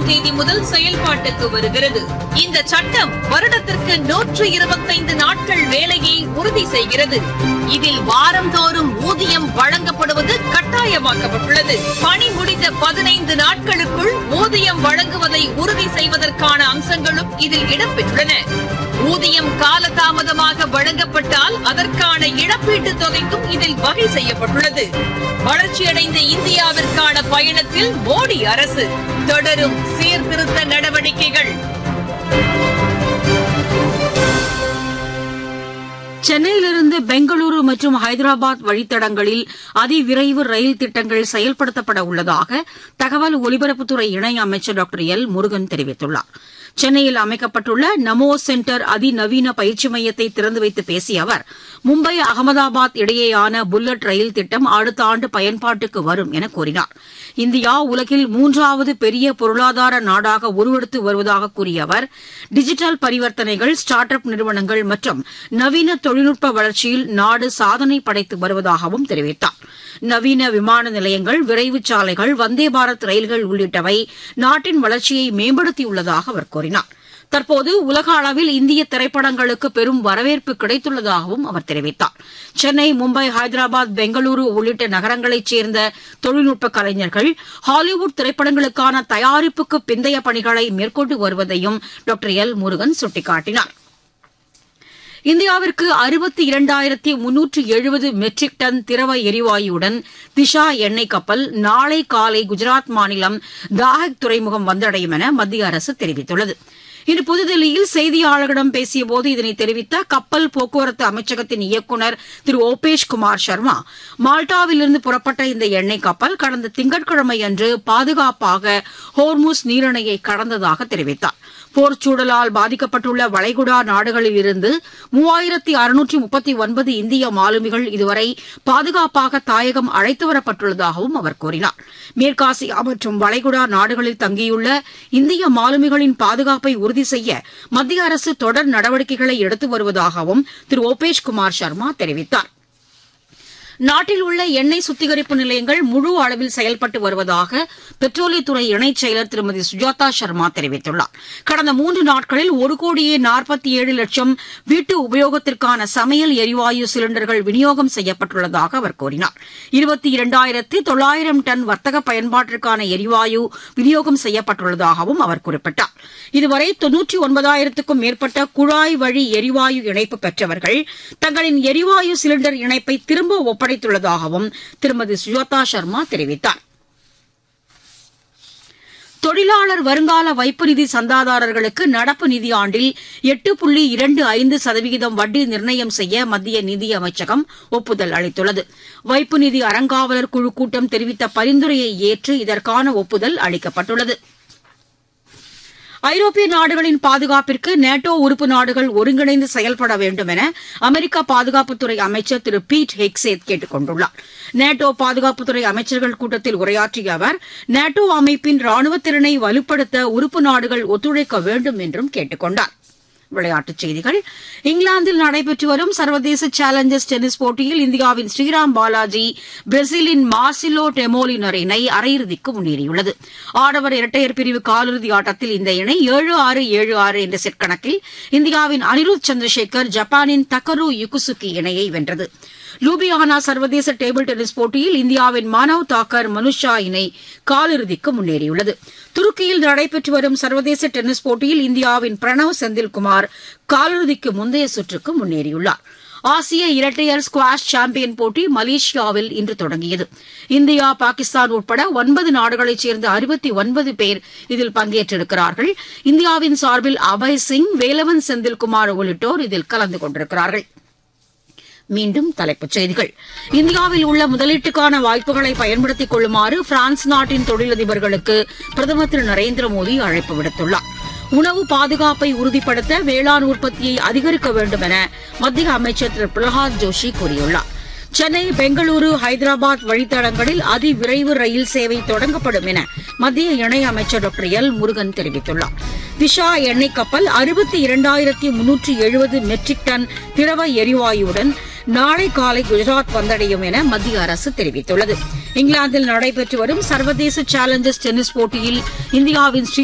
தேதி முதல் செயல்பாட்டுக்கு வருகிறது இந்த சட்டம் வருடத்திற்கு நூற்று இருபத்தைந்து நாட்கள் வேலையை உறுதி செய்கிறது இதில் வாரந்தோறும் ஊதியம் வழங்கப்படுவது கட்டாயமாக்கப்பட்டுள்ளது பணி முடிந்த பதினைந்து நாட்களுக்குள் ஊதியம் வழங்குவதை உறுதி செய்வதற்கான அம்சங்களும் இதில் இடம்பெற்றுள்ளன ஊதியம் காலதாமதமாக வழங்கப்பட்டால் அதற்கான இழப்பீட்டுத் தொகைக்கும் இதில் வகை செய்யப்பட்டுள்ளது வளர்ச்சியடைந்த இந்தியாவிற்கான பயணத்தில் மோடி அரசு தொடரும் சீர்திருத்த நடவடிக்கைகள் சென்னையிலிருந்து பெங்களூரு மற்றும் ஹைதராபாத் வழித்தடங்களில் அதிவிரைவு ரயில் திட்டங்கள் செயல்படுத்தப்பட உள்ளதாக தகவல் ஒலிபரப்புத்துறை இணை அமைச்சர் டாக்டர் எல் முருகன் தெரிவித்துள்ளார் சென்னையில் அமைக்கப்பட்டுள்ள நமோ சென்டர் அதிநவீன பயிற்சி மையத்தை திறந்து வைத்து பேசிய அவர் மும்பை அகமதாபாத் இடையேயான புல்லட் ரயில் திட்டம் அடுத்த ஆண்டு பயன்பாட்டுக்கு வரும் என கூறினார் இந்தியா உலகில் மூன்றாவது பெரிய பொருளாதார நாடாக உருவெடுத்து வருவதாக கூறிய அவர் டிஜிட்டல் பரிவர்த்தனைகள் ஸ்டார்ட் அப் நிறுவனங்கள் மற்றும் நவீன தொழில்நுட்ப வளர்ச்சியில் நாடு சாதனை படைத்து வருவதாகவும் தெரிவித்தார் நவீன விமான நிலையங்கள் விரைவு சாலைகள் வந்தே பாரத் ரயில்கள் உள்ளிட்டவை நாட்டின் வளர்ச்சியை மேம்படுத்தியுள்ளதாக அவர் கூறினார் தற்போது உலக அளவில் இந்திய திரைப்படங்களுக்கு பெரும் வரவேற்பு கிடைத்துள்ளதாகவும் அவர் தெரிவித்தார் சென்னை மும்பை ஹைதராபாத் பெங்களூரு உள்ளிட்ட நகரங்களைச் சேர்ந்த தொழில்நுட்ப கலைஞர்கள் ஹாலிவுட் திரைப்படங்களுக்கான தயாரிப்புக்கு பிந்தைய பணிகளை மேற்கொண்டு வருவதையும் டாக்டர் எல் முருகன் சுட்டிக்காட்டினார் இந்தியாவிற்கு அறுபத்தி இரண்டாயிரத்தி முன்னூற்று எழுபது மெட்ரிக் டன் திரவ எரிவாயுடன் திஷா எண்ணெய் கப்பல் நாளை காலை குஜராத் மாநிலம் தாஹக் துறைமுகம் வந்தடையும் என மத்திய அரசு தெரிவித்துள்ளது இன்று புதுதில்லியில் செய்தியாளர்களிடம் பேசியபோது இதனை தெரிவித்த கப்பல் போக்குவரத்து அமைச்சகத்தின் இயக்குநர் திரு ஓபேஷ் குமார் சர்மா மால்டாவிலிருந்து புறப்பட்ட இந்த எண்ணெய் கப்பல் கடந்த திங்கட்கிழமை அன்று பாதுகாப்பாக ஹோர்முஸ் நீரிணையை கடந்ததாக தெரிவித்தார் போர்ச்சூழலால் பாதிக்கப்பட்டுள்ள வளைகுடா நாடுகளில் இருந்து மூவாயிரத்தி அறுநூற்றி முப்பத்தி ஒன்பது இந்திய மாலுமிகள் இதுவரை பாதுகாப்பாக தாயகம் அழைத்து வரப்பட்டுள்ளதாகவும் அவர் கூறினார் மேற்காசியா மற்றும் வளைகுடா நாடுகளில் தங்கியுள்ள இந்திய மாலுமிகளின் பாதுகாப்பை உறுதி செய்ய மத்திய அரசு தொடர் நடவடிக்கைகளை எடுத்து வருவதாகவும் திரு ஓபேஷ் குமார் சர்மா தெரிவித்தார் நாட்டில் உள்ள எண்ணெய் சுத்திகரிப்பு நிலையங்கள் முழு அளவில் செயல்பட்டு வருவதாக பெட்ரோலியத்துறை இணைச் செயலர் திருமதி சுஜாதா சர்மா தெரிவித்துள்ளார் கடந்த மூன்று நாட்களில் ஒரு கோடியே நாற்பத்தி ஏழு லட்சம் வீட்டு உபயோகத்திற்கான சமையல் எரிவாயு சிலிண்டர்கள் விநியோகம் செய்யப்பட்டுள்ளதாக அவர் கூறினார் இருபத்தி இரண்டாயிரத்தி தொள்ளாயிரம் டன் வர்த்தக பயன்பாட்டிற்கான எரிவாயு விநியோகம் செய்யப்பட்டுள்ளதாகவும் அவர் குறிப்பிட்டார் இதுவரை தொன்னூற்றி ஒன்பதாயிரத்துக்கும் மேற்பட்ட குழாய் வழி எரிவாயு இணைப்பு பெற்றவர்கள் தங்களின் எரிவாயு சிலிண்டர் இணைப்பை திரும்ப ஒப்படைத்துள்ளதாகவும் திருமதி சுஜாதா சர்மா தெரிவித்தார் தொழிலாளர் வருங்கால வைப்பு நிதி சந்தாதாரர்களுக்கு நடப்பு நிதியாண்டில் எட்டு புள்ளி இரண்டு ஐந்து சதவிகிதம் வட்டி நிர்ணயம் செய்ய மத்திய நிதி அமைச்சகம் ஒப்புதல் அளித்துள்ளது வைப்பு நிதி அறங்காவலர் குழு கூட்டம் தெரிவித்த பரிந்துரையை ஏற்று இதற்கான ஒப்புதல் அளிக்கப்பட்டுள்ளது ஐரோப்பிய நாடுகளின் பாதுகாப்பிற்கு நேட்டோ உறுப்பு நாடுகள் ஒருங்கிணைந்து செயல்பட வேண்டும் என அமெரிக்க பாதுகாப்புத்துறை அமைச்சர் திரு பீட் ஹெக்சேத் கேட்டுக் கொண்டுள்ளார் நேட்டோ பாதுகாப்புத்துறை அமைச்சர்கள் கூட்டத்தில் உரையாற்றிய அவர் நேட்டோ அமைப்பின் ராணுவ திறனை வலுப்படுத்த உறுப்பு நாடுகள் ஒத்துழைக்க வேண்டும் என்றும் கேட்டுக் கொண்டார் விளையாட்டுச் செய்திகள் இங்கிலாந்தில் நடைபெற்று வரும் சர்வதேச சேலஞ்சர்ஸ் டென்னிஸ் போட்டியில் இந்தியாவின் ஸ்ரீராம் பாலாஜி பிரேசிலின் மார்சிலோ டெமோலினர் இணை அரையிறுதிக்கு முன்னேறியுள்ளது ஆடவர் இரட்டையர் பிரிவு காலிறுதி ஆட்டத்தில் இந்த இணை ஏழு ஆறு ஏழு ஆறு என்ற செட் கணக்கில் இந்தியாவின் அனிருத் சந்திரசேகர் ஜப்பானின் தக்கரு யுகுசுகி இணையை வென்றது லூபியானா சர்வதேச டேபிள் டென்னிஸ் போட்டியில் இந்தியாவின் மானவ் தாக்கர் மனுஷா இணை காலிறுதிக்கு முன்னேறியுள்ளது துருக்கியில் நடைபெற்று வரும் சர்வதேச டென்னிஸ் போட்டியில் இந்தியாவின் பிரணவ் செந்தில்குமார் காலிறுதிக்கு முந்தைய சுற்றுக்கு முன்னேறியுள்ளார் ஆசிய இரட்டையர் ஸ்குவாஷ் சாம்பியன் போட்டி மலேசியாவில் இன்று தொடங்கியது இந்தியா பாகிஸ்தான் உட்பட ஒன்பது நாடுகளைச் சேர்ந்த அறுபத்தி ஒன்பது பேர் இதில் பங்கேற்றிருக்கிறார்கள் இந்தியாவின் சார்பில் அபய் சிங் வேலவன் செந்தில்குமார் உள்ளிட்டோர் இதில் கலந்து கொண்டிருக்கிறார்கள் மீண்டும் தலைப்புச் செய்திகள் இந்தியாவில் உள்ள முதலீட்டுக்கான வாய்ப்புகளை பயன்படுத்திக் கொள்ளுமாறு பிரான்ஸ் நாட்டின் தொழிலதிபர்களுக்கு பிரதமர் திரு நரேந்திர மோடி அழைப்பு விடுத்துள்ளார் உணவு பாதுகாப்பை உறுதிப்படுத்த வேளாண் உற்பத்தியை அதிகரிக்க வேண்டும் என மத்திய அமைச்சர் திரு பிரகலாத் ஜோஷி கூறியுள்ளார் சென்னை பெங்களூரு ஹைதராபாத் வழித்தடங்களில் அதிவிரைவு ரயில் சேவை தொடங்கப்படும் என மத்திய இணையமைச்சர் டாக்டர் எல் முருகன் தெரிவித்துள்ளார் திஷா எண்ணெய் கப்பல் அறுபத்தி இரண்டாயிரத்தி முன்னூற்றி எழுபது மெட்ரிக் டன் திரவ எரிவாயுடன் நாளை காலை குஜராத் வந்தடையும் என மத்திய அரசு தெரிவித்துள்ளது இங்கிலாந்தில் நடைபெற்று வரும் சர்வதேச சேலஞ்சர்ஸ் டென்னிஸ் போட்டியில் இந்தியாவின் ஸ்ரீ